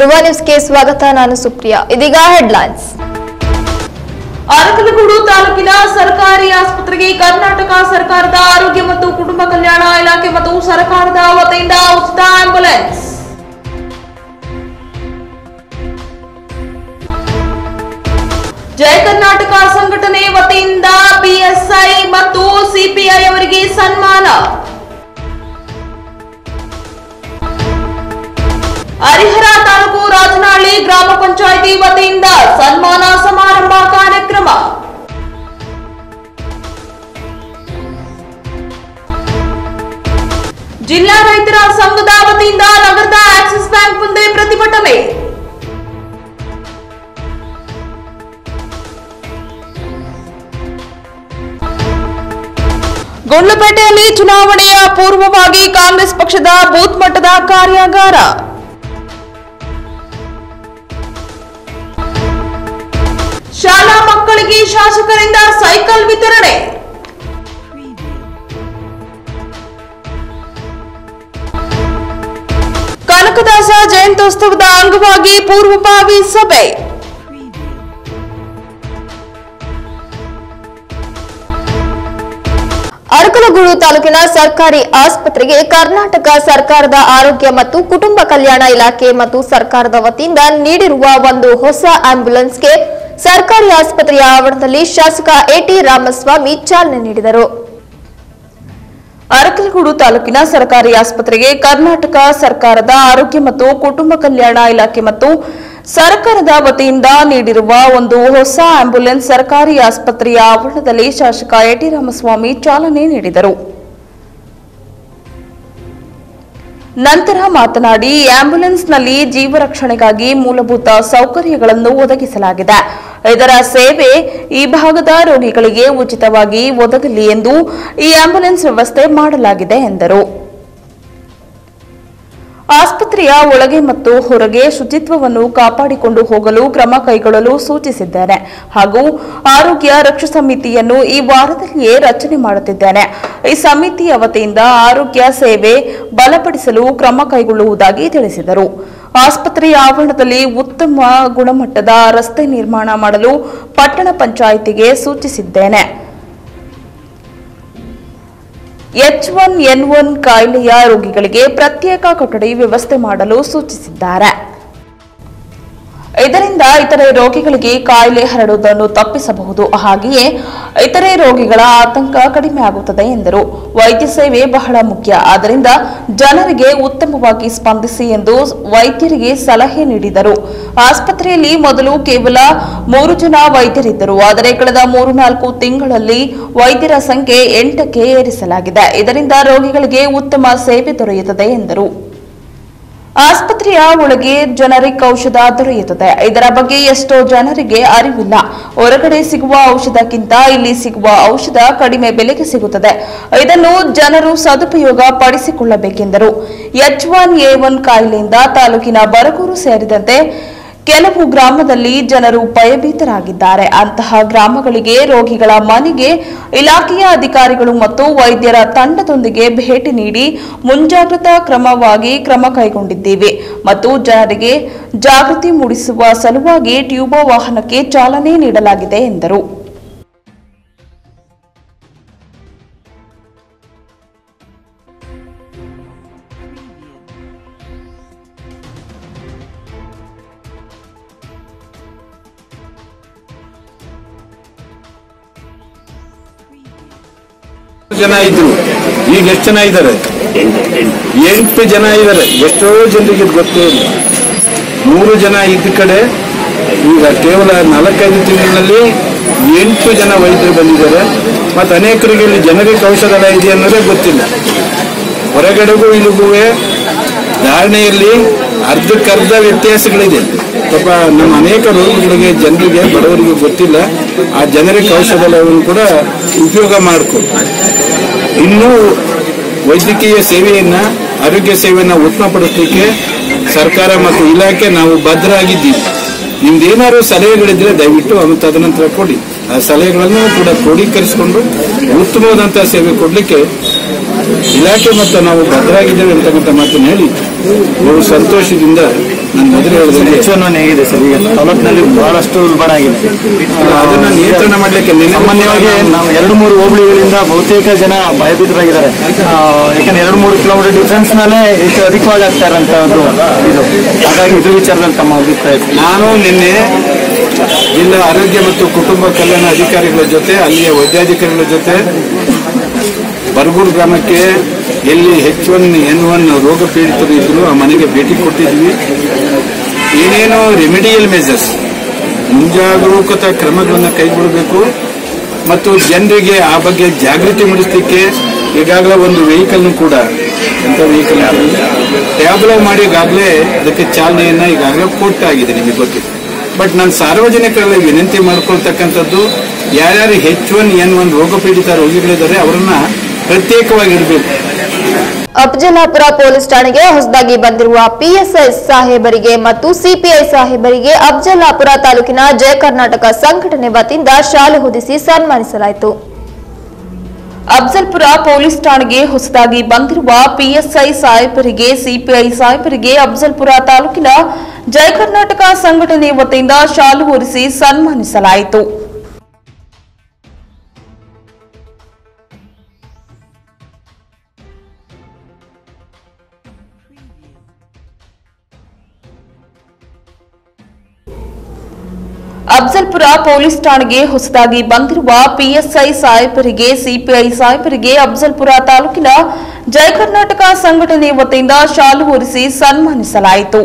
ಧ್ರುವ ನ್ಯೂಸ್ಗೆ ಸ್ವಾಗತ ನಾನು ಸುಪ್ರಿಯಾ ಇದೀಗ ಹೆಡ್ಲೈನ್ಸ್ ಅರಕಲಗೂಡು ತಾಲೂಕಿನ ಸರ್ಕಾರಿ ಆಸ್ಪತ್ರೆಗೆ ಕರ್ನಾಟಕ ಸರ್ಕಾರದ ಆರೋಗ್ಯ ಮತ್ತು ಕುಟುಂಬ ಕಲ್ಯಾಣ ಇಲಾಖೆ ಮತ್ತು ಸರ್ಕಾರದ ವತಿಯಿಂದ ಉಚಿತ ಆಂಬ್ಯುಲೆನ್ಸ್ ಜಯ ಕರ್ನಾಟಕ ಸಂಘಟನೆ ವತಿಯಿಂದ ಬಿಎಸ್ಐ ಮತ್ತು ಸಿಪಿಐ ಅವರಿಗೆ ಸನ್ಮಾನ ಹರಿಹರ ತಾಲೂಕು ರಾಜನಹಳ್ಳಿ ಗ್ರಾಮ ಪಂಚಾಯಿತಿ ವತಿಯಿಂದ ಸನ್ಮಾನ ಸಮಾರಂಭ ಕಾರ್ಯಕ್ರಮ ಜಿಲ್ಲಾ ರೈತರ ಸಂಘದ ವತಿಯಿಂದ ನಗರದ ಆಕ್ಸಿಸ್ ಬ್ಯಾಂಕ್ ಮುಂದೆ ಪ್ರತಿಭಟನೆ ಗುಂಡ್ಲುಪೇಟೆಯಲ್ಲಿ ಚುನಾವಣೆಯ ಪೂರ್ವವಾಗಿ ಕಾಂಗ್ರೆಸ್ ಪಕ್ಷದ ಬೂತ್ ಮಟ್ಟದ ಕಾರ್ಯಾಗಾರ ಶಾಲಾ ಮಕ್ಕಳಿಗೆ ಶಾಸಕರಿಂದ ಸೈಕಲ್ ವಿತರಣೆ ಕನಕದಾಸ ಜಯಂತ್ಯೋತ್ಸವದ ಅಂಗವಾಗಿ ಪೂರ್ವಭಾವಿ ಸಭೆ ಅರಕಲಗೂಡು ತಾಲೂಕಿನ ಸರ್ಕಾರಿ ಆಸ್ಪತ್ರೆಗೆ ಕರ್ನಾಟಕ ಸರ್ಕಾರದ ಆರೋಗ್ಯ ಮತ್ತು ಕುಟುಂಬ ಕಲ್ಯಾಣ ಇಲಾಖೆ ಮತ್ತು ಸರ್ಕಾರದ ವತಿಯಿಂದ ನೀಡಿರುವ ಒಂದು ಹೊಸ ಆಂಬ್ಯುಲೆನ್ಸ್ಗೆ ಸರ್ಕಾರಿ ಆಸ್ಪತ್ರೆಯ ಆವರಣದಲ್ಲಿ ಶಾಸಕ ಎಟಿ ರಾಮಸ್ವಾಮಿ ಚಾಲನೆ ನೀಡಿದರು ಅರಕಲಗೂಡು ತಾಲೂಕಿನ ಸರ್ಕಾರಿ ಆಸ್ಪತ್ರೆಗೆ ಕರ್ನಾಟಕ ಸರ್ಕಾರದ ಆರೋಗ್ಯ ಮತ್ತು ಕುಟುಂಬ ಕಲ್ಯಾಣ ಇಲಾಖೆ ಮತ್ತು ಸರ್ಕಾರದ ವತಿಯಿಂದ ನೀಡಿರುವ ಒಂದು ಹೊಸ ಆಂಬ್ಯುಲೆನ್ಸ್ ಸರ್ಕಾರಿ ಆಸ್ಪತ್ರೆಯ ಆವರಣದಲ್ಲಿ ಶಾಸಕ ಎಟಿ ರಾಮಸ್ವಾಮಿ ಚಾಲನೆ ನೀಡಿದರು ನಂತರ ಮಾತನಾಡಿ ಈ ಆಂಬ್ಯುಲೆನ್ಸ್ನಲ್ಲಿ ಜೀವ ರಕ್ಷಣೆಗಾಗಿ ಮೂಲಭೂತ ಸೌಕರ್ಯಗಳನ್ನು ಒದಗಿಸಲಾಗಿದೆ ಇದರ ಸೇವೆ ಈ ಭಾಗದ ರೋಗಿಗಳಿಗೆ ಉಚಿತವಾಗಿ ಒದಗಲಿ ಎಂದು ಈ ಆಂಬ್ಯುಲೆನ್ಸ್ ವ್ಯವಸ್ಥೆ ಮಾಡಲಾಗಿದೆ ಎಂದರು ಆಸ್ಪತ್ರೆಯ ಒಳಗೆ ಮತ್ತು ಹೊರಗೆ ಶುಚಿತ್ವವನ್ನು ಕಾಪಾಡಿಕೊಂಡು ಹೋಗಲು ಕ್ರಮ ಕೈಗೊಳ್ಳಲು ಸೂಚಿಸಿದ್ದೇನೆ ಹಾಗೂ ಆರೋಗ್ಯ ರಕ್ಷಾ ಸಮಿತಿಯನ್ನು ಈ ವಾರದಲ್ಲಿಯೇ ರಚನೆ ಮಾಡುತ್ತಿದ್ದೇನೆ ಈ ಸಮಿತಿಯ ವತಿಯಿಂದ ಆರೋಗ್ಯ ಸೇವೆ ಬಲಪಡಿಸಲು ಕ್ರಮ ಕೈಗೊಳ್ಳುವುದಾಗಿ ತಿಳಿಸಿದರು ಆಸ್ಪತ್ರೆಯ ಆವರಣದಲ್ಲಿ ಉತ್ತಮ ಗುಣಮಟ್ಟದ ರಸ್ತೆ ನಿರ್ಮಾಣ ಮಾಡಲು ಪಟ್ಟಣ ಪಂಚಾಯಿತಿಗೆ ಸೂಚಿಸಿದ್ದೇನೆ ಎಚ್ ಒನ್ ಎನ್ ಒನ್ ಕಾಯಿಲೆಯ ರೋಗಿಗಳಿಗೆ ಪ್ರತ್ಯೇಕ ಕೊಠಡಿ ವ್ಯವಸ್ಥೆ ಮಾಡಲು ಸೂಚಿಸಿದ್ದಾರೆ ಇದರಿಂದ ಇತರೆ ರೋಗಿಗಳಿಗೆ ಕಾಯಿಲೆ ಹರಡುವುದನ್ನು ತಪ್ಪಿಸಬಹುದು ಹಾಗೆಯೇ ಇತರೆ ರೋಗಿಗಳ ಆತಂಕ ಕಡಿಮೆ ಆಗುತ್ತದೆ ಎಂದರು ವೈದ್ಯ ಸೇವೆ ಬಹಳ ಮುಖ್ಯ ಆದ್ದರಿಂದ ಜನರಿಗೆ ಉತ್ತಮವಾಗಿ ಸ್ಪಂದಿಸಿ ಎಂದು ವೈದ್ಯರಿಗೆ ಸಲಹೆ ನೀಡಿದರು ಆಸ್ಪತ್ರೆಯಲ್ಲಿ ಮೊದಲು ಕೇವಲ ಮೂರು ಜನ ವೈದ್ಯರಿದ್ದರು ಆದರೆ ಕಳೆದ ಮೂರು ನಾಲ್ಕು ತಿಂಗಳಲ್ಲಿ ವೈದ್ಯರ ಸಂಖ್ಯೆ ಎಂಟಕ್ಕೆ ಏರಿಸಲಾಗಿದೆ ಇದರಿಂದ ರೋಗಿಗಳಿಗೆ ಉತ್ತಮ ಸೇವೆ ದೊರೆಯುತ್ತದೆ ಎಂದರು ಆಸ್ಪತ್ರೆಯ ಒಳಗೆ ಜನರಿಕ್ ಔಷಧ ದೊರೆಯುತ್ತದೆ ಇದರ ಬಗ್ಗೆ ಎಷ್ಟೋ ಜನರಿಗೆ ಅರಿವಿಲ್ಲ ಹೊರಗಡೆ ಸಿಗುವ ಔಷಧಕ್ಕಿಂತ ಇಲ್ಲಿ ಸಿಗುವ ಔಷಧ ಕಡಿಮೆ ಬೆಲೆಗೆ ಸಿಗುತ್ತದೆ ಇದನ್ನು ಜನರು ಸದುಪಯೋಗ ಪಡಿಸಿಕೊಳ್ಳಬೇಕೆಂದರು ಎಚ್ ಒನ್ ಎ ಒನ್ ಕಾಯಿಲೆಯಿಂದ ತಾಲೂಕಿನ ಬರಗೂರು ಸೇರಿದಂತೆ ಕೆಲವು ಗ್ರಾಮದಲ್ಲಿ ಜನರು ಭಯಭೀತರಾಗಿದ್ದಾರೆ ಅಂತಹ ಗ್ರಾಮಗಳಿಗೆ ರೋಗಿಗಳ ಮನೆಗೆ ಇಲಾಖೆಯ ಅಧಿಕಾರಿಗಳು ಮತ್ತು ವೈದ್ಯರ ತಂಡದೊಂದಿಗೆ ಭೇಟಿ ನೀಡಿ ಮುಂಜಾಗ್ರತಾ ಕ್ರಮವಾಗಿ ಕ್ರಮ ಕೈಗೊಂಡಿದ್ದೇವೆ ಮತ್ತು ಜನರಿಗೆ ಜಾಗೃತಿ ಮೂಡಿಸುವ ಸಲುವಾಗಿ ಟ್ಯೂಬೋ ವಾಹನಕ್ಕೆ ಚಾಲನೆ ನೀಡಲಾಗಿದೆ ಎಂದರು ಜನ ಇದ್ರು ಈಗ ಎಷ್ಟು ಜನ ಇದ್ದಾರೆ ಎಂಟು ಜನ ಇದ್ದಾರೆ ಎಷ್ಟೋ ಜನರಿಗೆ ಇದು ಗೊತ್ತೇ ಇಲ್ಲ ಮೂರು ಜನ ಇದ್ದ ಕಡೆ ಈಗ ಕೇವಲ ನಾಲ್ಕೈದು ತಿಂಗಳಿನಲ್ಲಿ ಎಂಟು ಜನ ವೈದ್ಯರು ಬಂದಿದ್ದಾರೆ ಮತ್ತು ಅನೇಕರಿಗೆ ಇಲ್ಲಿ ಜನರಿಗೆ ಔಷಧ ಇದೆ ಅನ್ನೋದೇ ಗೊತ್ತಿಲ್ಲ ಹೊರಗಡೆಗೂ ಇಲ್ಲಿಗೂ ಧಾರಣೆಯಲ್ಲಿ ಅರ್ಧಕ್ಕರ್ಧ ವ್ಯತ್ಯಾಸಗಳಿದೆ ಪಾಪ ನಮ್ಮ ಅನೇಕ ರೋಗಿಗಳಿಗೆ ಜನರಿಗೆ ಬಡವರಿಗೆ ಗೊತ್ತಿಲ್ಲ ಆ ಜನರಿಗೆ ಔಷಧವನ್ನು ಕೂಡ ಉಪಯೋಗ ಮಾಡಿಕೊಂಡು ಇನ್ನೂ ವೈದ್ಯಕೀಯ ಸೇವೆಯನ್ನ ಆರೋಗ್ಯ ಸೇವೆಯನ್ನ ಉತ್ತಮಪಡಿಸಲಿಕ್ಕೆ ಸರ್ಕಾರ ಮತ್ತು ಇಲಾಖೆ ನಾವು ಬದ್ಧರಾಗಿದ್ದೀವಿ ನಿಮ್ದೇನಾದ್ರು ಸಲಹೆಗಳಿದ್ರೆ ದಯವಿಟ್ಟು ಅವು ತದನಂತರ ಕೊಡಿ ಆ ಸಲಹೆಗಳನ್ನು ಕೂಡ ಕ್ರೋಢೀಕರಿಸಿಕೊಂಡು ಉತ್ತಮವಾದಂತಹ ಸೇವೆ ಕೊಡಲಿಕ್ಕೆ ಇಲಾಖೆ ಮತ್ತು ನಾವು ಬದ್ಧರಾಗಿದ್ದೇವೆ ಅಂತಕ್ಕಂಥ ಮಾತನ್ನು ಹೇಳಿ ಬಹು ಸಂತೋಷದಿಂದ ನಾನು ಮೊದಲು ಹೇಳಿದ್ರೆ ಹೆಚ್ಚುವನ್ನು ಹೇಗಿದೆ ಸರ್ ಈಗ ತಾಲೂಕಿನಲ್ಲಿ ಬಹಳಷ್ಟು ಉಲ್ಬಣ ಆಗಿದೆ ಅದನ್ನ ನಿಯಂತ್ರಣ ಮಾಡ್ಲಿಕ್ಕೆ ನಿನ್ನೆ ಸಾಮಾನ್ಯವಾಗಿ ನಾವು ಎರಡು ಮೂರು ಹೋಬಳಿಗಳಿಂದ ಬಹುತೇಕ ಜನ ಭಯಭೀತರಾಗಿದ್ದಾರೆ ಆ, ಯಾಕಂದ್ರೆ ಎರಡು ಮೂರು ಕಿಲೋಮೀಟರ್ ಡಿಫ್ರೆನ್ಸ್ ಮೇಲೆ ಹೆಚ್ಚು ಅಧಿಕವಾಗಿ ಆಗ್ತಾ ಇರೋಂಥದ್ದು ಇದು ಹಾಗಾಗಿ ಇದ್ರ ವಿಚಾರದಲ್ಲಿ ತಮ್ಮ ಅಭಿಪ್ರಾಯ ನಾನು ನಿನ್ನೆ ಜಿಲ್ಲಾ ಆರೋಗ್ಯ ಮತ್ತು ಕುಟುಂಬ ಕಲ್ಯಾಣ ಅಧಿಕಾರಿಗಳ ಜೊತೆ ಅಲ್ಲಿಯ ವೈದ್ಯಾಧಿಕಾರಿಗಳ ಜೊತೆ ಬರಗೂರು ಗ್ರಾಮಕ್ಕೆ ಎಲ್ಲಿ ಹೆಚ್ ಒನ್ ಎನ್ ಒನ್ ರೋಗ ಪೀಡಿತರು ಇದ್ರು ಆ ಮನೆಗೆ ಭೇಟಿ ಕೊಟ್ಟಿದ್ವಿ ಏನೇನೋ ರೆಮಿಡಿಯಲ್ ಮೆಜರ್ಸ್ ಮುಂಜಾಗರೂಕತಾ ಕ್ರಮಗಳನ್ನು ಕೈಗೊಳ್ಳಬೇಕು ಮತ್ತು ಜನರಿಗೆ ಆ ಬಗ್ಗೆ ಜಾಗೃತಿ ಮೂಡಿಸಲಿಕ್ಕೆ ಈಗಾಗಲೇ ಒಂದು ವೆಹಿಕಲ್ನು ಕೂಡ ಎಂಥ ವೆಹಿಕಲ್ ಟ್ಯಾಬ್ಲೋ ಮಾಡಿ ಈಗಾಗಲೇ ಅದಕ್ಕೆ ಚಾಲನೆಯನ್ನ ಈಗಾಗಲೇ ಕೊಟ್ಟಾಗಿದೆ ನಿಮಗೆ ಗೊತ್ತಿದೆ ಬಟ್ ನಾನು ಸಾರ್ವಜನಿಕರಲ್ಲಿ ವಿನಂತಿ ಮಾಡ್ಕೊಳ್ತಕ್ಕಂಥದ್ದು ಯಾರ್ಯಾರು ಹೆಚ್ ಒನ್ ಎನ್ ಒನ್ ರೋಗ ಪೀಡಿತ ರೋಗಿಗಳಿದ್ದಾರೆ ಅವರನ್ನ ಪ್ರತ್ಯೇಕವಾಗಿ ಇಡಬೇಕು ಅಫಜಲಾಪುರ ಪೊಲೀಸ್ ಠಾಣೆಗೆ ಹೊಸದಾಗಿ ಬಂದಿರುವ ಪಿಎಸ್ಐ ಸಾಹೇಬರಿಗೆ ಮತ್ತು ಸಿಪಿಐ ಸಾಹೇಬರಿಗೆ ಅಫಜಲಾಪುರ ತಾಲೂಕಿನ ಜಯ ಕರ್ನಾಟಕ ಸಂಘಟನೆ ವತಿಯಿಂದ ಶಾಲು ಹೊದಿಸಿ ಸನ್ಮಾನಿಸಲಾಯಿತು ಅಫ್ಜಲ್ಪುರ ಪೊಲೀಸ್ ಠಾಣೆಗೆ ಹೊಸದಾಗಿ ಬಂದಿರುವ ಪಿಎಸ್ಐ ಸಾಹೇಬರಿಗೆ ಸಿಪಿಐ ಸಾಹೇಬರಿಗೆ ಅಫ್ಜಲ್ಪುರ ತಾಲೂಕಿನ ಜಯ ಕರ್ನಾಟಕ ಸಂಘಟನೆ ವತಿಯಿಂದ ಶಾಲು ಹೊರಿಸಿ ಸನ್ಮಾನಿಸಲಾಯಿತು ಅಫ್ಜಲ್ಪುರ ಪೊಲೀಸ್ ಠಾಣೆಗೆ ಹೊಸದಾಗಿ ಬಂದಿರುವ ಪಿಎಸ್ಐ ಸಾಹೇಬರಿಗೆ ಸಿಪಿಐ ಸಾಹೇಬರಿಗೆ ಅಫ್ಜಲ್ಪುರ ತಾಲೂಕಿನ ಜಯ ಕರ್ನಾಟಕ ಸಂಘಟನೆ ವತಿಯಿಂದ ಶಾಲು ಹೊರಿಸಿ ಸನ್ಮಾನಿಸಲಾಯಿತು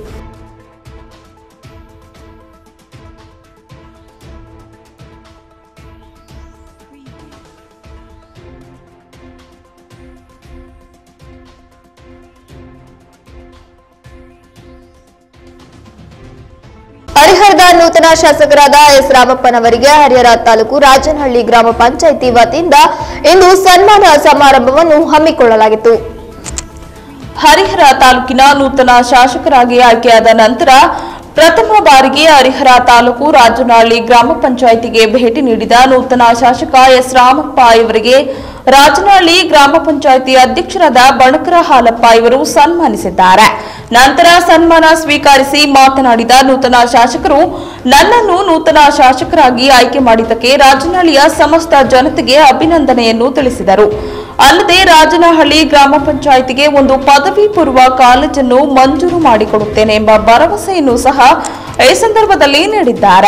ಹರಿಹರದ ನೂತನ ಶಾಸಕರಾದ ಎಸ್ ರಾಮಪ್ಪನವರಿಗೆ ಹರಿಹರ ತಾಲೂಕು ರಾಜನಹಳ್ಳಿ ಗ್ರಾಮ ಪಂಚಾಯಿತಿ ವತಿಯಿಂದ ಇಂದು ಸನ್ಮಾನ ಸಮಾರಂಭವನ್ನು ಹಮ್ಮಿಕೊಳ್ಳಲಾಗಿತ್ತು ಹರಿಹರ ತಾಲೂಕಿನ ನೂತನ ಶಾಸಕರಾಗಿ ಆಯ್ಕೆಯಾದ ನಂತರ ಪ್ರಥಮ ಬಾರಿಗೆ ಹರಿಹರ ತಾಲೂಕು ರಾಜನಹಳ್ಳಿ ಗ್ರಾಮ ಪಂಚಾಯಿತಿಗೆ ಭೇಟಿ ನೀಡಿದ ನೂತನ ಶಾಸಕ ಎಸ್ ರಾಮಪ್ಪ ಇವರಿಗೆ ರಾಜನಹಳ್ಳಿ ಗ್ರಾಮ ಪಂಚಾಯಿತಿ ಅಧ್ಯಕ್ಷರಾದ ಬಣಕರ ಹಾಲಪ್ಪ ಇವರು ಸನ್ಮಾನಿಸಿದ್ದಾರೆ ನಂತರ ಸನ್ಮಾನ ಸ್ವೀಕರಿಸಿ ಮಾತನಾಡಿದ ನೂತನ ಶಾಸಕರು ನನ್ನನ್ನು ನೂತನ ಶಾಸಕರಾಗಿ ಆಯ್ಕೆ ಮಾಡಿದ್ದಕ್ಕೆ ರಾಜನಹಳ್ಳಿಯ ಸಮಸ್ತ ಜನತೆಗೆ ಅಭಿನಂದನೆಯನ್ನು ತಿಳಿಸಿದರು ಅಲ್ಲದೆ ರಾಜನಹಳ್ಳಿ ಗ್ರಾಮ ಪಂಚಾಯಿತಿಗೆ ಒಂದು ಪದವಿ ಪೂರ್ವ ಕಾಲೇಜನ್ನು ಮಂಜೂರು ಮಾಡಿಕೊಡುತ್ತೇನೆ ಎಂಬ ಭರವಸೆಯನ್ನು ಸಹ ಈ ಸಂದರ್ಭದಲ್ಲಿ ನೀಡಿದ್ದಾರೆ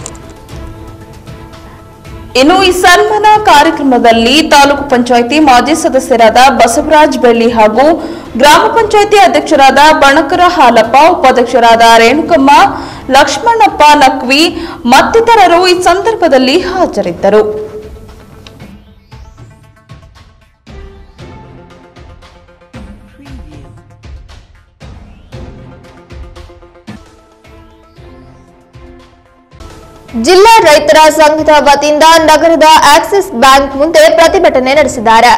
ಇನ್ನು ಈ ಸನ್ಮಾನ ಕಾರ್ಯಕ್ರಮದಲ್ಲಿ ತಾಲೂಕು ಪಂಚಾಯಿತಿ ಮಾಜಿ ಸದಸ್ಯರಾದ ಬಸವರಾಜ್ ಬೆಳ್ಳಿ ಹಾಗೂ ಗ್ರಾಮ ಪಂಚಾಯಿತಿ ಅಧ್ಯಕ್ಷರಾದ ಬಣಕರ ಹಾಲಪ್ಪ ಉಪಾಧ್ಯಕ್ಷರಾದ ರೇಣುಕಮ್ಮ ಲಕ್ಷ್ಮಣಪ್ಪ ನಕ್ವಿ ಮತ್ತಿತರರು ಈ ಸಂದರ್ಭದಲ್ಲಿ ಹಾಜರಿದ್ದರು ಜಿಲ್ಲಾ ರೈತರ ಸಂಘದ ವತಿಯಿಂದ ನಗರದ ಆಕ್ಸಿಸ್ ಬ್ಯಾಂಕ್ ಮುಂದೆ ಪ್ರತಿಭಟನೆ ನಡೆಸಿದ್ದಾರೆ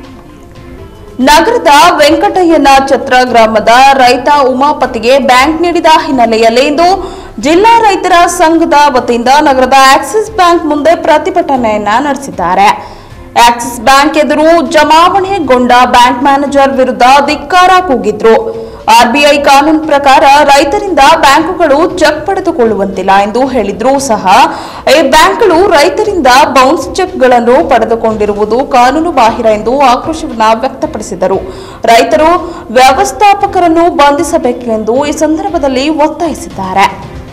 ನಗರದ ವೆಂಕಟಯ್ಯನ ಛತ್ರ ಗ್ರಾಮದ ರೈತ ಉಮಾಪತಿಗೆ ಬ್ಯಾಂಕ್ ನೀಡಿದ ಹಿನ್ನೆಲೆಯಲ್ಲಿ ಇಂದು ಜಿಲ್ಲಾ ರೈತರ ಸಂಘದ ವತಿಯಿಂದ ನಗರದ ಆಕ್ಸಿಸ್ ಬ್ಯಾಂಕ್ ಮುಂದೆ ಪ್ರತಿಭಟನೆಯನ್ನ ನಡೆಸಿದ್ದಾರೆ ಆಕ್ಸಿಸ್ ಬ್ಯಾಂಕ್ ಎದುರು ಜಮಾವಣೆಗೊಂಡ ಬ್ಯಾಂಕ್ ಮ್ಯಾನೇಜರ್ ವಿರುದ್ಧ ಧಿಕ್ಕಾರ ಕೂಗಿದ್ರು ಆರ್ಬಿಐ ಕಾನೂನು ಪ್ರಕಾರ ರೈತರಿಂದ ಬ್ಯಾಂಕುಗಳು ಚೆಕ್ ಪಡೆದುಕೊಳ್ಳುವಂತಿಲ್ಲ ಎಂದು ಹೇಳಿದ್ರೂ ಸಹ ಈ ಬ್ಯಾಂಕ್ಗಳು ರೈತರಿಂದ ಬೌನ್ಸ್ ಚೆಕ್ಗಳನ್ನು ಪಡೆದುಕೊಂಡಿರುವುದು ಕಾನೂನು ಬಾಹಿರ ಎಂದು ಆಕ್ರೋಶವನ್ನ ವ್ಯಕ್ತಪಡಿಸಿದರು ರೈತರು ವ್ಯವಸ್ಥಾಪಕರನ್ನು ಬಂಧಿಸಬೇಕು ಎಂದು ಈ ಸಂದರ್ಭದಲ್ಲಿ ಒತ್ತಾಯಿಸಿದ್ದಾರೆ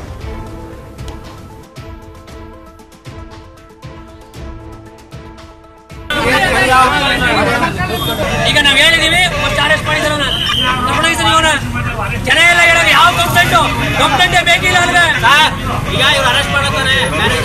ಈಗ ನಾವ್ ಹೇಳಿದೀವಿ ಫಸ್ಟ್ ಅರೆಸ್ಟ್ ಮಾಡಿದ್ರು ತಗೊಂಡೋಗಿದ್ದೀನಿ ಇವನ ಜನ ಎಲ್ಲ ಹೇಳೋದು ಯಾವ ಕಂಪ್ಲೇಂಟ್ ಕಂಪ್ಲೇಂಟೇ ಬೇಕಿಲ್ಲ ಅಂದ್ರೆ ಈಗ ಇವ್ರು ಅರೆಸ್ಟ್ ಮಾಡತ್ತಾನೆ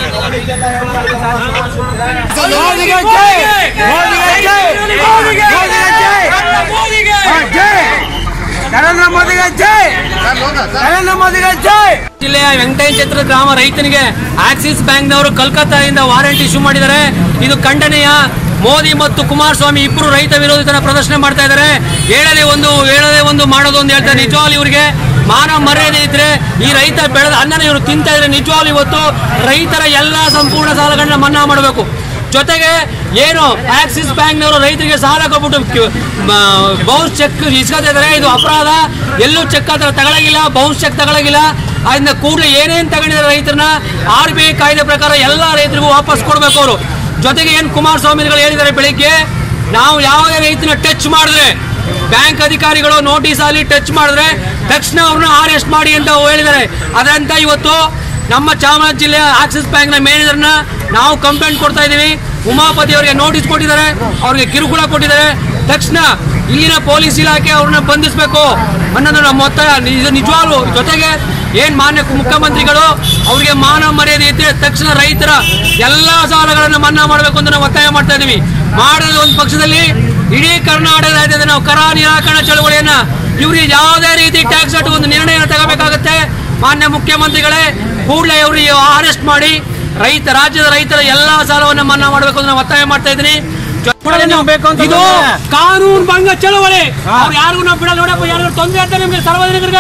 ನರೇಂದ್ರ ಮೋದಿಗೆ ಜೈ ನರೇಂದ್ರ ಮೋದಿಗೆ ಜೈ ಜಿಲ್ಲೆಯ ವೆಂಕಟೇಶ ಛತ್ರ ಗ್ರಾಮ ರೈತನಿಗೆ ಆಕ್ಸಿಸ್ ಬ್ಯಾಂಕ್ನವರು ಕಲ್ಕತ್ತಾದಿಂದ ವಾರಂಟ್ ಇಶ್ಯೂ ಮಾಡಿದ್ದಾರೆ ಇದು ಖಂಡನೀಯ ಮೋದಿ ಮತ್ತು ಕುಮಾರಸ್ವಾಮಿ ಇಬ್ಬರು ರೈತ ವಿರೋಧಿತನ ಪ್ರದರ್ಶನ ಮಾಡ್ತಾ ಇದ್ದಾರೆ ಹೇಳದೆ ಒಂದು ಹೇಳದೆ ಒಂದು ಮಾಡೋದು ಒಂದು ಹೇಳ್ತಾರೆ ನಿಜವಾಗ್ಲೂ ಇವರಿಗೆ ಮಾನವ ಮರ್ಯಾದೆ ಇದ್ರೆ ಈ ರೈತ ಬೆಳೆದ ಅನ್ನನ ಇವರು ತಿಂತಾ ಇದ್ರೆ ನಿಜವಾಗ್ಲೂ ಇವತ್ತು ರೈತರ ಎಲ್ಲಾ ಸಂಪೂರ್ಣ ಸಾಲಗಳನ್ನ ಮನ್ನಾ ಮಾಡಬೇಕು ಜೊತೆಗೆ ಏನು ಆಕ್ಸಿಸ್ ಬ್ಯಾಂಕ್ನವರು ರೈತರಿಗೆ ಸಾಲ ಕೊಟ್ಬಿಟ್ಟು ಬೌನ್ಸ್ ಚೆಕ್ ಇಸ್ಕೊತಾ ಇದ್ದಾರೆ ಇದು ಅಪರಾಧ ಎಲ್ಲೂ ಚೆಕ್ ಹತ್ರ ತಗೊಳಗಿಲ್ಲ ಬೌನ್ಸ್ ಚೆಕ್ ತಗೊಳಗಿಲ್ಲ ಅದನ್ನ ಕೂಡಲೇ ಏನೇನು ತಗೊಂಡಿದ್ದಾರೆ ರೈತರನ್ನ ಆರ್ ಬಿ ಐ ಕಾಯ್ದೆ ಪ್ರಕಾರ ಎಲ್ಲ ರೈತರಿಗೂ ವಾಪಸ್ ಕೊಡಬೇಕು ಅವರು ಜೊತೆಗೆ ಏನು ಕುಮಾರಸ್ವಾಮಿಗಳು ಹೇಳಿದ್ದಾರೆ ಬೆಳಿಗ್ಗೆ ನಾವು ಯಾವುದೇ ರೈತನ ಟಚ್ ಮಾಡಿದ್ರೆ ಬ್ಯಾಂಕ್ ಅಧಿಕಾರಿಗಳು ನೋಟಿಸ್ ಅಲ್ಲಿ ಟಚ್ ಮಾಡಿದ್ರೆ ತಕ್ಷಣ ಅವ್ರನ್ನ ಅರೆಸ್ಟ್ ಮಾಡಿ ಅಂತ ಹೇಳಿದ್ದಾರೆ ಅದರಂತ ಇವತ್ತು ನಮ್ಮ ಚಾಮರಾಜ ಜಿಲ್ಲೆಯ ಆಕ್ಸಿಸ್ ಬ್ಯಾಂಕ್ನ ಮ್ಯಾನೇಜರ್ನ ನಾವು ಕಂಪ್ಲೇಂಟ್ ಕೊಡ್ತಾ ಇದ್ದೀವಿ ಉಮಾಪತಿ ಅವರಿಗೆ ನೋಟಿಸ್ ಕೊಟ್ಟಿದ್ದಾರೆ ಅವ್ರಿಗೆ ಕಿರುಕುಳ ಕೊಟ್ಟಿದ್ದಾರೆ ತಕ್ಷಣ ಇಲ್ಲಿನ ಪೊಲೀಸ್ ಇಲಾಖೆ ಅವ್ರನ್ನ ಬಂಧಿಸಬೇಕು ಅನ್ನೋದು ನಮ್ಮ ಒತ್ತಾಯ ಇದು ನಿಜವಾಗ್ಲು ಜೊತೆಗೆ ಏನ್ ಮಾನ್ಯ ಮುಖ್ಯಮಂತ್ರಿಗಳು ಅವರಿಗೆ ಮಾನ ಮರ್ಯಾದೆ ಇದ್ದರೆ ತಕ್ಷಣ ರೈತರ ಎಲ್ಲಾ ಸಾಲಗಳನ್ನು ಮನ್ನಾ ಮಾಡಬೇಕು ಅಂತ ನಾವು ಒತ್ತಾಯ ಮಾಡ್ತಾ ಇದ್ದೀವಿ ಮಾಡದ ಒಂದು ಪಕ್ಷದಲ್ಲಿ ಇಡೀ ಕರ್ನಾಟಕ ರಾಜ್ಯದ ನಾವು ಕರ ನಿರಾಕರಣಾ ಚಳವಳಿಯನ್ನ ಇವ್ರಿಗೆ ಯಾವುದೇ ರೀತಿ ಟ್ಯಾಕ್ಸ್ ಅಟ್ಟು ಒಂದು ನಿರ್ಣಯ ತಗೋಬೇಕಾಗತ್ತೆ ಮಾನ್ಯ ಮುಖ್ಯಮಂತ್ರಿಗಳೇ ಕೂಡಲೇ ಇವರಿಗೆ ಅರೆಸ್ಟ್ ಮಾಡಿ ರೈತ ರಾಜ್ಯದ ರೈತರ ಎಲ್ಲಾ ಸಾಲವನ್ನು ಮನ್ನಾ ಮಾಡಬೇಕು ಅಂತ ನಾನು ಒತ್ತಾಯ ಮಾಡ್ತಾ ಇದ್ದೀನಿ ಇದು ಕಾನೂನು ಭಂಗ ಚಳವಳಿ ಅವ್ರು ಯಾರಿಗೂ ನಾವು ಬಿಡಲ್ಲ ನೋಡಪ್ಪ ಯಾರಿಗೂ ತೊಂದರೆ ಅಂತ ನಿಮ್ಗೆ ಸಾರ್ವಜನಿಕರಿಗೆ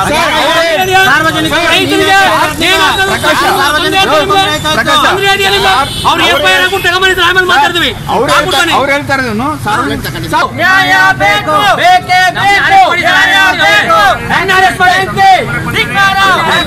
ರೈತರಿಗೆ ಏನಾಗ್ತದೆ? ತೊಂದ್ರೆ ಆಯ್ತು ನಿಮ್ಗೆ? ತೊಂದ್ರೆ ಇದೆಯಾ ನಿಮ್ಗೆ? ಅವ್ರು ಎಫ್ ಐ ಆರ್ ಹಾಕ್ಬಿಟ್ಟು ತಗೊಂಬಂದಿದ್ರೆ ಆಮೇಲೆ ಮಾತಾಡ್ತೀವಿ ಹಾಕ್ಬಿಡ್ತಾನೆ. ಅವ್ರು ಹೇಳ್ತಾರೆ ಇದನ್ನು ನ್ಯಾಯ ಬೇಕು ಬೇಕೇ ಬೇಕು ನ್ಯಾಯ ಬೇಕು ಹೆಂಗ್ ಅರೆಸ್ಟ್ ಮಾಡಿ? ಧಿಕ್ಕಾರ.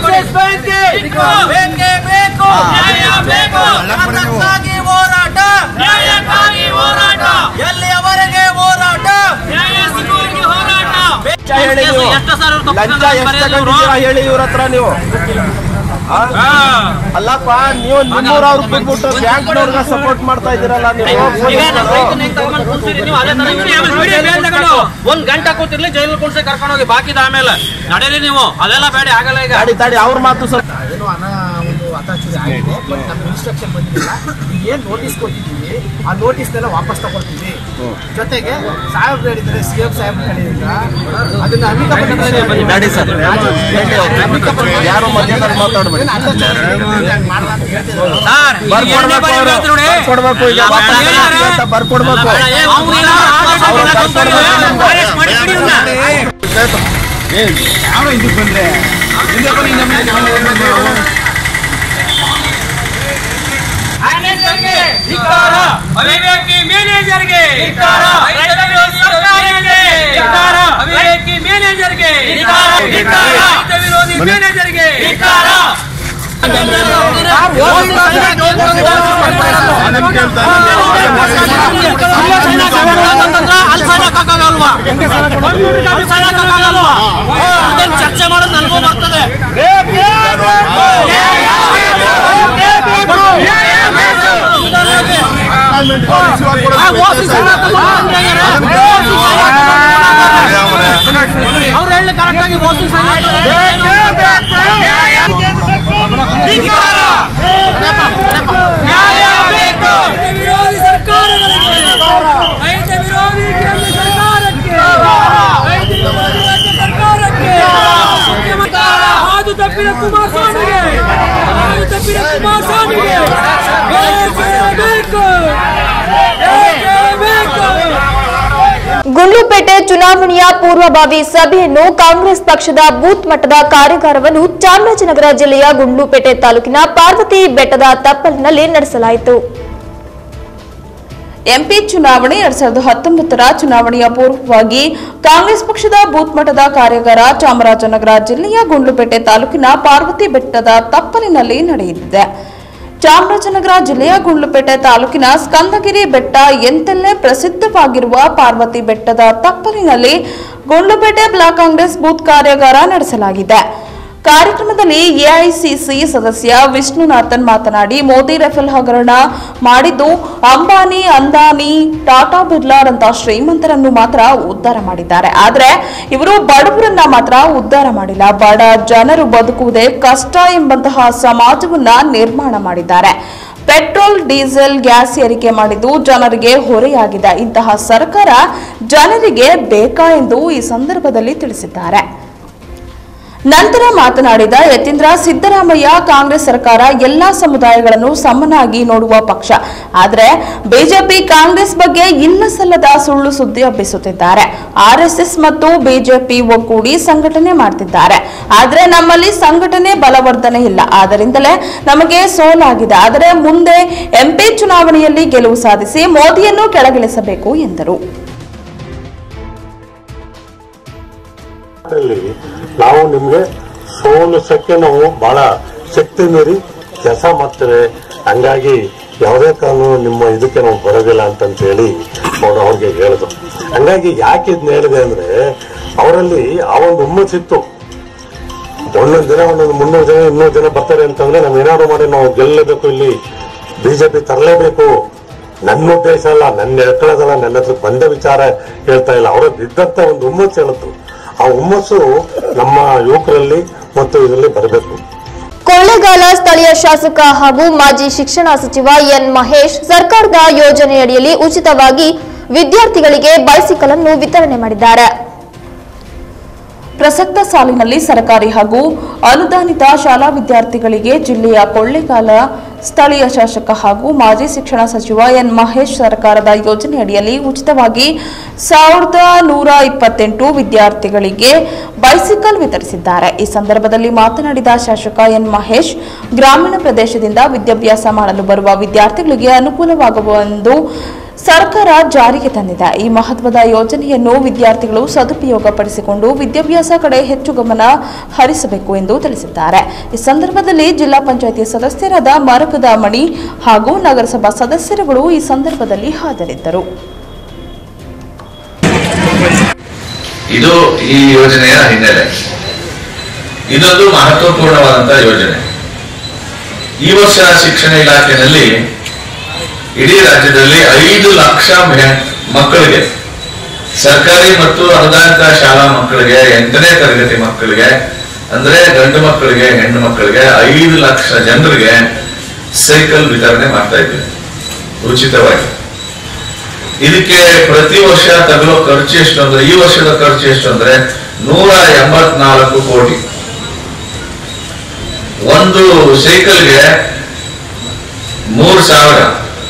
ಬೇಕೇ ಬೇಕು ನ್ಯಾಯ ಬೇಕು ಅದಕ್ಕಾಗಿ ಹೋರಾಟ ನ್ಯಾಯಕ್ಕಾಗಿ ಹೋರಾಟ ಎಲ್ಲಿಯವರೆಗೆ ಹೋರಾಟ ನ್ಯಾಯ ಸಿಗುವವರೆಗೆ ಹೋರಾಟ ಎಷ್ಟು ಸರ್ ಇವ್ರು ತಪ್ಪಿದ್ದಾರೆ? ಹೇಳಿ ಇವ್ರ ಹತ್ರ ನೀವು ಆ? ಅಲ್ಲಪ್ಪ ನೀವು ನಿಮ್ಮೂರ ಅವ್ರು ಬಿಟ್ಬಿಟ್ಟು ಬ್ಯಾಂಕ್ನವ್ರಿಗೆ ಸಪೋರ್ಟ್ ಮಾಡ್ತಾ ಇದ್ದೀರಲ್ಲ ನೀವು ಈಗ ನಮ್ಮ ರೈತನ ಹೆಂಗ್ ತಗೊಂಡ್ ಕೂರ್ಸಿರಿ ನೀವು ಅದೇ ತರ ಇವ್ರು ಆಮೇಲೆ ಬಿಡಿ, ಬೇಲ್ ತಗೊಂಡು ಒಂದ್ ಗಂಟೆ ಕೂತಿರ್ಲಿ ಜೈಲಲ್ಲಿ ಕುಡ್ಸಿ ಕರ್ಕೊಂಡು ಹೋಗಿ ಬಾಕಿದ ಆಮೇಲೆ ನಡೀಲಿ ನೀವು ಅದೆಲ್ಲ ಬೇಡ ಆಗಲ್ಲ ಈಗ ತಾಡಿ ತಾಡಿ ಅವ್ರ ಮಾತು ಸ್ವಲ್ಪ ಏನೋ ಹಣ ಒಂದು ಅತಾಚುರಿ ಆಗಿದೆ ಬಟ್ ನಮ್ಗೆ ಇನ್ಸ್ಟ್ರಕ್ಷನ್ ಬಂದಿಲ್ಲ ಏನು ನೋಟಿಸ್ ಕೊಟ್ಟಿದ್ದೀವಿ ಆ ನೋಟಿಸ್ನೆಲ್ಲ ವಾಪಸ್ ತಗೊಳ್ತೀವಿ ಜೊತೆಗೆ ಸಾಹೇಬ್ ಹೇಳಿದ್ರೆ ಸಿ ಎಂ ಸಾಹೇಬ್ ಹೇಳಿದ್ರ ಅದನ್ನ ಅಮಿತಾಬ್ ಗಾಡಿ ಸರ್ ಯಾರು ಮಧ್ಯಾಹ್ನ ಮಾತಾಡ್ಬೇಡಿ ಸರ್ ಇದು ಎರಡನೇ ಬಾರಿ ಬರ್ಕೊಡ್ಬೇಕು ಹೇಳ್ತೀನಿ ನೋಡಿ. ಬರ್ಕೊಡ್ಬೇಕು ಈಗ ಅವ್ರು ವಾಪಸ್ ಹೇಳಿದ್ದಾರೆ. ಅಂತ ಬರ್ಕೊಡ್ಬೇಕು ಅವ್ರು ಏನೋ ಆರ್ಡರ್ ಕೊಟ್ಟಿಲ್ಲ, ಕಂಪ್ನಿ ಅರೆಸ್ಟ್ ಮಾಡಿ ಬಿಡಿ ಇವ್ರನ್ನ. ಯಾವ ಇದಕ್ಕೆ ಬಂದ್ರೆ ಹಿಂದೆ ಬನ್ನಿ ನಮ್ಮ ಧಿಕ್ಕಾರ. ಅವಿವೇಕಿ ಮ್ಯಾನೇಜರ್ಗೆ ರೈತ ವಿರೋಧಿ ಸರ್ಕಾರಕ್ಕೆ ಅವಿವೇಕಿ ಮ್ಯಾನೇಜರ್ಗೆ ರೈತ ವಿರೋಧಿ ಮ್ಯಾನೇಜರ್ಗೆ ಚರ್ಚೆ ಮಾಡೋದು ನನಗೂ ಬರ್ತದೆ ಅವ್ರು ಹೇಳಿ ಕರೆಕ್ಟ್ ಆಗಿ ವಿರೋಧಿ ಸರ್ಕಾರಗಳಿಗೆ ರೈತ ವಿರೋಧಿ ಕೇಂದ್ರ ಸರ್ಕಾರಕ್ಕೆ ರೈತ ವಿರೋಧಿ ರಾಜ್ಯ ಸರ್ಕಾರಕ್ಕೆ ಮುಖ್ಯಮಂತ್ರಿ ಹಾದು ತಪ್ಪಿದ ಕುಮಾರಸ್ವಾಮಿಗೆ ಹಾದು ತಪ್ಪಿದ ಕುಮಾರಸ್ವಾಮಿಗೆ ಬೇಕೇ ಬೇಕು ಬೇಕೇ ಬೇಕು ಗುಂಡ್ಲುಪೇಟೆ ಚುನಾವಣೆಯ ಪೂರ್ವಭಾವಿ ಸಭೆಯನ್ನು ಕಾಂಗ್ರೆಸ್ ಪಕ್ಷದ ಬೂತ್ ಮಟ್ಟದ ಕಾರ್ಯಾಗಾರವನ್ನು ಚಾಮರಾಜನಗರ ಜಿಲ್ಲೆಯ ಗುಂಡ್ಲುಪೇಟೆ ತಾಲೂಕಿನ ಪಾರ್ವತಿ ಬೆಟ್ಟದ ತಪ್ಪಲಿನಲ್ಲಿ ನಡೆಸಲಾಯಿತು ಎಂಪಿ ಚುನಾವಣೆ ಎರಡ್ ಸಾವಿರದ ಹತ್ತೊಂಬತ್ತರ ಚುನಾವಣೆಯ ಪೂರ್ವವಾಗಿ ಕಾಂಗ್ರೆಸ್ ಪಕ್ಷದ ಬೂತ್ ಮಟ್ಟದ ಕಾರ್ಯಾಗಾರ ಚಾಮರಾಜನಗರ ಜಿಲ್ಲೆಯ ಗುಂಡ್ಲುಪೇಟೆ ತಾಲೂಕಿನ ಪಾರ್ವತಿ ಬೆಟ್ಟದ ತಪ್ಪಲಿನಲ್ಲಿ ನಡೆಯಲಿದೆ ಚಾಮರಾಜನಗರ ಜಿಲ್ಲೆಯ ಗುಂಡ್ಲುಪೇಟೆ ತಾಲೂಕಿನ ಸ್ಕಂದಗಿರಿ ಬೆಟ್ಟ ಎಂತೆಲ್ಲೇ ಪ್ರಸಿದ್ಧವಾಗಿರುವ ಪಾರ್ವತಿ ಬೆಟ್ಟದ ತಪ್ಪಲಿನಲ್ಲಿ ಗುಂಡ್ಲುಪೇಟೆ ಬ್ಲಾಕ್ ಕಾಂಗ್ರೆಸ್ ಬೂತ್ ಕಾರ್ಯಾಗಾರ ನಡೆಸಲಾಗಿದೆ ಕಾರ್ಯಕ್ರಮದಲ್ಲಿ ಎಐಸಿಸಿ ಸದಸ್ಯ ವಿಷ್ಣುನಾಥನ್ ಮಾತನಾಡಿ ಮೋದಿ ರಫೇಲ್ ಹಗರಣ ಮಾಡಿದ್ದು ಅಂಬಾನಿ ಅಂದಾನಿ ಟಾಟಾ ಬಿರ್ಲಾರಂತ ಶ್ರೀಮಂತರನ್ನು ಮಾತ್ರ ಉದ್ಧಾರ ಮಾಡಿದ್ದಾರೆ ಆದರೆ ಇವರು ಬಡವರನ್ನ ಮಾತ್ರ ಉದ್ಧಾರ ಮಾಡಿಲ್ಲ ಬಡ ಜನರು ಬದುಕುವುದೇ ಕಷ್ಟ ಎಂಬಂತಹ ಸಮಾಜವನ್ನ ನಿರ್ಮಾಣ ಮಾಡಿದ್ದಾರೆ ಪೆಟ್ರೋಲ್ ಡೀಸೆಲ್ ಗ್ಯಾಸ್ ಏರಿಕೆ ಮಾಡಿದ್ದು ಜನರಿಗೆ ಹೊರೆಯಾಗಿದೆ ಇಂತಹ ಸರ್ಕಾರ ಜನರಿಗೆ ಬೇಕಾ ಎಂದು ಈ ಸಂದರ್ಭದಲ್ಲಿ ತಿಳಿಸಿದ್ದಾರೆ ನಂತರ ಮಾತನಾಡಿದ ಯತೀಂದ್ರ ಸಿದ್ದರಾಮಯ್ಯ ಕಾಂಗ್ರೆಸ್ ಸರ್ಕಾರ ಎಲ್ಲಾ ಸಮುದಾಯಗಳನ್ನು ಸಮನಾಗಿ ನೋಡುವ ಪಕ್ಷ ಆದ್ರೆ ಬಿಜೆಪಿ ಕಾಂಗ್ರೆಸ್ ಬಗ್ಗೆ ಇಲ್ಲ ಸಲ್ಲದ ಸುಳ್ಳು ಸುದ್ದಿ ಹಬ್ಬಿಸುತ್ತಿದ್ದಾರೆ ಆರ್ಎಸ್ಎಸ್ ಮತ್ತು ಬಿಜೆಪಿ ಒಗ್ಗೂಡಿ ಸಂಘಟನೆ ಮಾಡ್ತಿದ್ದಾರೆ ಆದ್ರೆ ನಮ್ಮಲ್ಲಿ ಸಂಘಟನೆ ಬಲವರ್ಧನೆ ಇಲ್ಲ ಆದ್ದರಿಂದಲೇ ನಮಗೆ ಸೋಲಾಗಿದೆ ಆದರೆ ಮುಂದೆ ಎಂಪಿ ಚುನಾವಣೆಯಲ್ಲಿ ಗೆಲುವು ಸಾಧಿಸಿ ಮೋದಿಯನ್ನು ಕೆಳಗಿಳಿಸಬೇಕು ಎಂದರು ಅಲ್ಲಿ ನಾವು ನಿಮ್ಗೆ ಸೋಲಿಸಕ್ಕೆ ನಾವು ಬಹಳ ಶಕ್ತಿ ಮೀರಿ ಕೆಲಸ ಮಾಡ್ತೇವೆ ಹಂಗಾಗಿ ಯಾವುದೇ ಕಾರಣೂ ನಿಮ್ಮ ಇದಕ್ಕೆ ನಾವು ಬರೋದಿಲ್ಲ ಅಂತಂತ ಹೇಳಿ ಅವ್ರು ಅವ್ರಿಗೆ ಹೇಳಿದ್ರು ಹಂಗಾಗಿ ಯಾಕೆ ಇದನ್ನ ಹೇಳಿದೆ ಅಂದ್ರೆ ಅವರಲ್ಲಿ ಆ ಒಂದು ಹುಮ್ಮಸ್ಸಿತ್ತು ಒಂದೊಂದು ದಿನ ಒಂದೊಂದು ಮುನ್ನೂರು ಜನ ಇನ್ನೂರು ಜನ ಬರ್ತಾರೆ ಅಂತಂದ್ರೆ ನಾವು ಏನಾದ್ರು ಮಾಡಿ ನಾವು ಗೆಲ್ಲಬೇಕು ಇಲ್ಲಿ ಬಿಜೆಪಿ ತರಲೇಬೇಕು ನನ್ನ ಉದ್ದೇಶ ಅಲ್ಲ ನನ್ನ ಎಳ್ಕೊಳ್ಳೋದಲ್ಲ ನನ್ನ ಹತ್ರ ಬಂದ ವಿಚಾರ ಹೇಳ್ತಾ ಇಲ್ಲ ಅವರದ್ದು ಇದ್ದಂತ ಒಂದು ಹುಮ್ಮಸ್ಸು ಹೇಳಿದ್ರು ಆ ಹುಮ್ಮಸ್ಸು ನಮ್ಮ ಯುವಕರಲ್ಲಿ ಮತ್ತು ಇದರಲ್ಲಿ ಬರಬೇಕು ಕೊಳ್ಳೇಗಾಲ ಸ್ಥಳೀಯ ಶಾಸಕ ಹಾಗೂ ಮಾಜಿ ಶಿಕ್ಷಣ ಸಚಿವ ಎನ್ ಮಹೇಶ್ ಸರ್ಕಾರದ ಯೋಜನೆಯಡಿಯಲ್ಲಿ ಉಚಿತವಾಗಿ ವಿದ್ಯಾರ್ಥಿಗಳಿಗೆ ಬೈಸಿಕಲ್ ಅನ್ನು ವಿತರಣೆ ಮಾಡಿದ್ದಾರೆ ಪ್ರಸಕ್ತ ಸಾಲಿನಲ್ಲಿ ಸರ್ಕಾರಿ ಹಾಗೂ ಅನುದಾನಿತ ಶಾಲಾ ವಿದ್ಯಾರ್ಥಿಗಳಿಗೆ ಜಿಲ್ಲೆಯ ಕೊಳ್ಳೇಗಾಲ ಸ್ಥಳೀಯ ಶಾಸಕ ಹಾಗೂ ಮಾಜಿ ಶಿಕ್ಷಣ ಸಚಿವ ಎನ್ ಮಹೇಶ್ ಸರ್ಕಾರದ ಯೋಜನೆಯಡಿಯಲ್ಲಿ ಉಚಿತವಾಗಿ ಸಾವಿರದ ನೂರ ಇಪ್ಪತ್ತೆಂಟು ವಿದ್ಯಾರ್ಥಿಗಳಿಗೆ ಬೈಸಿಕಲ್ ವಿತರಿಸಿದ್ದಾರೆ ಈ ಸಂದರ್ಭದಲ್ಲಿ ಮಾತನಾಡಿದ ಶಾಸಕ ಎನ್ ಮಹೇಶ್ ಗ್ರಾಮೀಣ ಪ್ರದೇಶದಿಂದ ವಿದ್ಯಾಭ್ಯಾಸ ಮಾಡಲು ಬರುವ ವಿದ್ಯಾರ್ಥಿಗಳಿಗೆ ಅನುಕೂಲವಾಗುವ ಒಂದು ಸರ್ಕಾರ ಜಾರಿಗೆ ತಂದಿದೆ ಈ ಮಹತ್ವದ ಯೋಜನೆಯನ್ನು ವಿದ್ಯಾರ್ಥಿಗಳು ಸದುಪಯೋಗಪಡಿಸಿಕೊಂಡು ವಿದ್ಯಾಭ್ಯಾಸ ಕಡೆ ಹೆಚ್ಚು ಗಮನ ಹರಿಸಬೇಕು ಎಂದು ತಿಳಿಸಿದ್ದಾರೆ ಈ ಸಂದರ್ಭದಲ್ಲಿ ಜಿಲ್ಲಾ ಪಂಚಾಯಿತಿ ಸದಸ್ಯರಾದ ಮರಕದ ಮಣಿ ಹಾಗೂ ನಗರಸಭಾ ಸದಸ್ಯರುಗಳು ಈ ಸಂದರ್ಭದಲ್ಲಿ ಹಾಜರಿದ್ದರು ಇದು ಈ ಯೋಜನೆಯ ಹಿನ್ನೆಲೆ ಇದೊಂದು ಮಹತ್ವಪೂರ್ಣವಾದಂತಹ ಯೋಜನೆ ಈ ವರ್ಷ ಶಿಕ್ಷಣ ಇಲಾಖೆಯಲ್ಲಿ ಇಡೀ ರಾಜ್ಯದಲ್ಲಿ ಐದು ಲಕ್ಷ ಮೆ- ಮಕ್ಕಳಿಗೆ ಸರ್ಕಾರಿ ಮತ್ತು ಅನುದಾನಿತ ಶಾಲಾ ಮಕ್ಕಳಿಗೆ ಎಂಟನೇ ತರಗತಿ ಮಕ್ಕಳಿಗೆ ಅಂದ್ರೆ ಗಂಡು ಮಕ್ಕಳಿಗೆ ಹೆಣ್ಣು ಮಕ್ಕಳಿಗೆ ಐದು ಲಕ್ಷ ಜನರಿಗೆ ಸೈಕಲ್ ವಿತರಣೆ ಮಾಡ್ತಾ ಇದ್ವಿ ಉಚಿತವಾಗಿ ಇದಕ್ಕೆ ಪ್ರತಿ ವರ್ಷ ತಗಲೋ ಖರ್ಚು ಎಷ್ಟು ಅಂದ್ರೆ ಈ ವರ್ಷದ ಖರ್ಚು ಎಷ್ಟು ಅಂದ್ರೆ ನೂರ ಎಂಬತ್ನಾಲ್ಕು ಕೋಟಿ ಒಂದು ಸೈಕಲ್ಗೆ ಮೂರು ಸಾವಿರ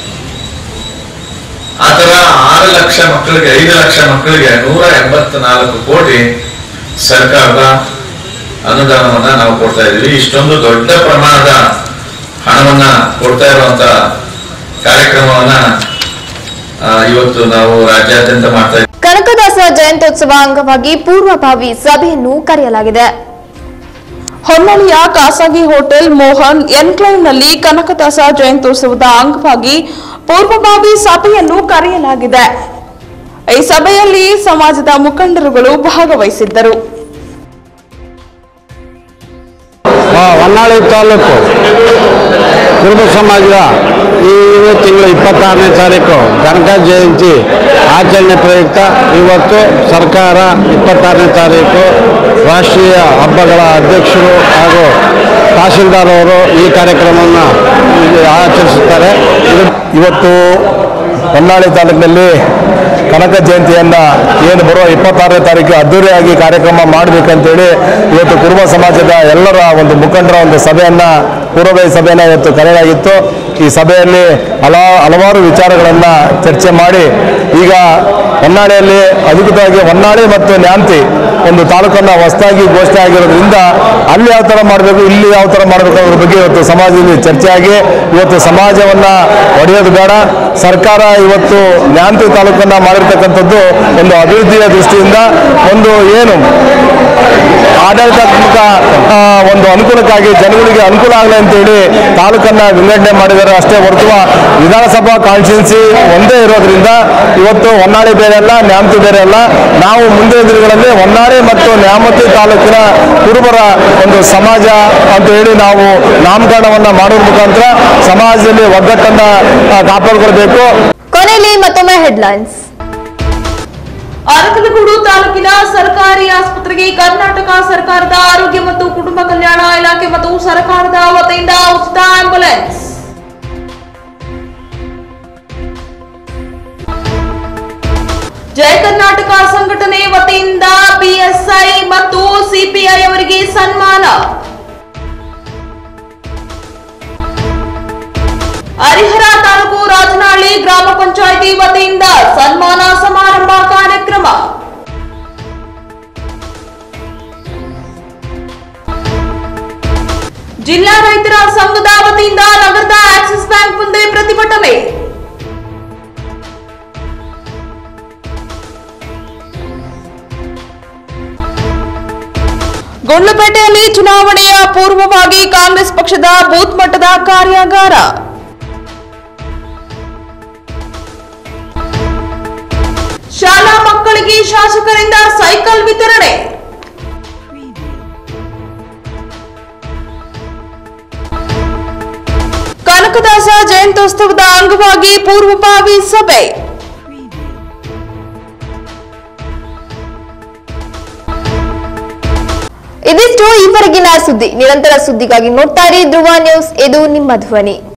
ಆತರ ಆರು ಲಕ್ಷ ಮಕ್ಕಳಿಗೆ ಐದು ಲಕ್ಷ ಮಕ್ಕಳಿಗೆ ನೂರ ಎಂಬತ್ನಾಲ್ಕು ಕೋಟಿ ಸರ್ಕಾರದ ಅನುದಾನವನ್ನ ನಾವು ಕೊಡ್ತಾ ಇದೀವಿ ಇಷ್ಟೊಂದು ದೊಡ್ಡ ಪ್ರಮಾಣದ ಹಣವನ್ನ ಕೊಡ್ತಾ ಇರುವಂತ ಕಾರ್ಯಕ್ರಮವನ್ನ ಆ, ಇವತ್ತು ನಾವು ರಾಜ್ಯಾದ್ಯಂತ ಮಾಡ್ತಾ ಇದ್ದೀವಿ ಕನಕದಾಸ ಜಯಂತ್ಯೋತ್ಸವ ಅಂಗವಾಗಿ ಪೂರ್ವಭಾವಿ ಸಭೆಯನ್ನು ಕರೆಯಲಾಗಿದೆ ಹೊನ್ನಳಿಯ ಖಾಸಗಿ ಹೋಟೆಲ್ ಮೋಹನ್ ಎನ್ಕ್ಲೈವ್ನಲ್ಲಿ ಕನಕದಾಸ ಜಯಂತ್ಯೋತ್ಸವದ ಅಂಗವಾಗಿ ಪೂರ್ವಭಾವಿ ಸಭೆಯನ್ನು ಕರೆಯಲಾಗಿದೆ ಈ ಸಭೆಯಲ್ಲಿ ಸಮಾಜದ ಮುಖಂಡರುಗಳು ಭಾಗವಹಿಸಿದ್ದರು ಹೊನ್ನಾಳಿ ತಾಲೂಕು ಕುರುಬ ಸಮಾಜದ ಈ ಇದೇ ತಿಂಗಳು ಇಪ್ಪತ್ತಾರನೇ ತಾರೀಕು ಕನಕ ಜಯಂತಿ ಆಚರಣೆ ಪ್ರಯುಕ್ತ ಇವತ್ತು ಸರ್ಕಾರ ಇಪ್ಪತ್ತಾರನೇ ತಾರೀಕು ರಾಷ್ಟ್ರೀಯ ಹಬ್ಬಗಳ ಅಧ್ಯಕ್ಷರು ಹಾಗೂ ತಹಸೀಲ್ದಾರ್ ಅವರು ಈ ಕಾರ್ಯಕ್ರಮವನ್ನು ಆಚರಿಸುತ್ತಾರೆ ಇದು ಇವತ್ತು ಹೊನ್ನಾಳಿ ತಾಲೂಕಿನಲ್ಲಿ ಕನಕ ಜಯಂತಿಯನ್ನ ಏನು ಬರುವ ಇಪ್ಪತ್ತಾರನೇ ತಾರೀಕು ಅದ್ದೂರಿಯಾಗಿ ಕಾರ್ಯಕ್ರಮ ಮಾಡಬೇಕಂತೇಳಿ ಇವತ್ತು ಕುರುಬ ಸಮಾಜದ ಎಲ್ಲರ ಒಂದು ಮುಖಂಡರ ಒಂದು ಸಭೆಯನ್ನ ಪೂರ್ವಭಾವಿ ಸಭೆಯನ್ನ ಇವತ್ತು ಕರೆಯಲಾಗಿತ್ತು ಈ ಸಭೆಯಲ್ಲಿ ಹಲ ಹಲವಾರು ವಿಚಾರಗಳನ್ನ ಚರ್ಚೆ ಮಾಡಿ ಈಗ ಹೊನ್ನಾಳಿಯಲ್ಲಿ ಅಧಿಕೃತವಾಗಿ ಹೊನ್ನಾಳಿ ಮತ್ತು ನ್ಯಾಂತಿ ಒಂದು ತಾಲೂಕನ್ನ ಹೊಸದಾಗಿ ಘೋಷಣೆ ಆಗಿರೋದ್ರಿಂದ ಅಲ್ಲಿ ಯಾವ ಥರ ಮಾಡಬೇಕು ಇಲ್ಲಿ ಯಾವ ಥರ ಮಾಡಬೇಕು ಅನ್ನೋದ್ರ ಬಗ್ಗೆ ಇವತ್ತು ಸಮಾಜದಲ್ಲಿ ಚರ್ಚೆ ಆಗಿ ಇವತ್ತು ಸಮಾಜವನ್ನ ಒಡೆಯೋದು ಬೇಡ ಸರ್ಕಾರ ಇವತ್ತು ನ್ಯಾಂತಿ ತಾಲೂಕನ್ನ ಮಾಡಿರ್ತಕ್ಕಂಥದ್ದು ಒಂದು ಅಭಿವೃದ್ಧಿಯ ದೃಷ್ಟಿಯಿಂದ ಒಂದು ಏನು ಆಡಳಿತಾತ್ಮಕ ಆ, ಒಂದು ಅನುಕೂಲಕ್ಕಾಗಿ ಜನಗಳಿಗೆ ಅನುಕೂಲ ಆಗಲಿ ಅಂತೇಳಿ ತಾಲೂಕನ್ನ ವಿಂಗಡಣೆ ಮಾಡಿದ್ದಾರೆ ಅಷ್ಟೇ ಹೊರತು ವಿಧಾನಸಭಾ ಕಾನ್ಸ್ಟಿಟ್ಯೂನ್ಸಿ ಒಂದೇ ಇರೋದ್ರಿಂದ ಇವತ್ತು ಹೊನ್ನಾಳಿ ಬೇರೆ ಅಲ್ಲ ನ್ಯಾಮತಿ ಬೇರೆ ಅಲ್ಲ ನಾವು ಮುಂದಿನ ದಿನಗಳಲ್ಲಿ ಹೊನ್ನಾಳಿ ಮತ್ತು ನ್ಯಾಮತಿ ತಾಲೂಕಿನ ಕುರುಬರ ಒಂದು ಸಮಾಜ ಅಂತ ಹೇಳಿ ನಾವು ನಾಮಕರಣವನ್ನ ಮಾಡೋದ್ರ ಮುಖಾಂತರ ಸಮಾಜದಲ್ಲಿ ಒಗ್ಗಟ್ಟನ್ನ ಆ, ಕಾಪಾಡಿಕೊಳ್ಬೇಕು ಕೊನೆಯಲ್ಲಿ ಮತ್ತೊಮ್ಮೆ ಹೆಡ್ಲೈನ್ಸ್ ಅರಕಲಗೂಡು ತಾಲೂಕಿನ ಸರ್ಕಾರಿ ಆಸ್ಪತ್ರೆಗೆ ಕರ್ನಾಟಕ ಸರ್ಕಾರದ ಆರೋಗ್ಯ ಮತ್ತು ಕುಟುಂಬ ಕಲ್ಯಾಣ ಇಲಾಖೆ ಮತ್ತು ಸರ್ಕಾರದ ವತಿಯಿಂದ ಉಚಿತ ಆಂಬ್ಯುಲೆನ್ಸ್ ಜಯ ಕರ್ನಾಟಕ ಸಂಘಟನೆ ವತಿಯಿಂದ ಪಿಎಸ್ಐ ಮತ್ತು ಸಿಪಿಐ ಅವರಿಗೆ ಸನ್ಮಾನ ಹರಿಹರ ತಾಲೂಕು ರಾಜ ಗ್ರಾಮ ಪಂಚಾಯಿತಿ ವತಿಯಿಂದ ಸನ್ಮಾನ ಸಮಾರಂಭ ಕಾರ್ಯಕ್ರಮ ಜಿಲ್ಲಾ ರೈತರ ಸಂಘದ ವತಿಯಿಂದ ನಗರದ ಆಕ್ಸಿಸ್ ಬ್ಯಾಂಕ್ ಮುಂದೆ ಪ್ರತಿಭಟನೆ ಗುಂಡ್ಲುಪೇಟೆಯಲ್ಲಿ ಚುನಾವಣೆಯ ಪೂರ್ವವಾಗಿ ಕಾಂಗ್ರೆಸ್ ಪಕ್ಷದ ಬೂತ್ ಮಟ್ಟದ ಕಾರ್ಯಾಗಾರ ಶಾಲಾ ಮಕ್ಕಳಿಗೆ ಶಾಸಕರಿಂದ ಸೈಕಲ್ ವಿತರಣೆ ಕನಕದಾಸ ಜಯಂತ್ಯೋತ್ಸವದ ಅಂಗವಾಗಿ ಪೂರ್ವಭಾವಿ ಸಭೆ ಇದಿಷ್ಟು ಈವರೆಗಿನ ಸುದ್ದಿ ನಿರಂತರ ಸುದ್ದಿಗಾಗಿ ನೋಡ್ತಾ ಇರಿ ಧ್ರುವ ನ್ಯೂಸ್ ಇದು ನಿಮ್ಮ ಧ್ವನಿ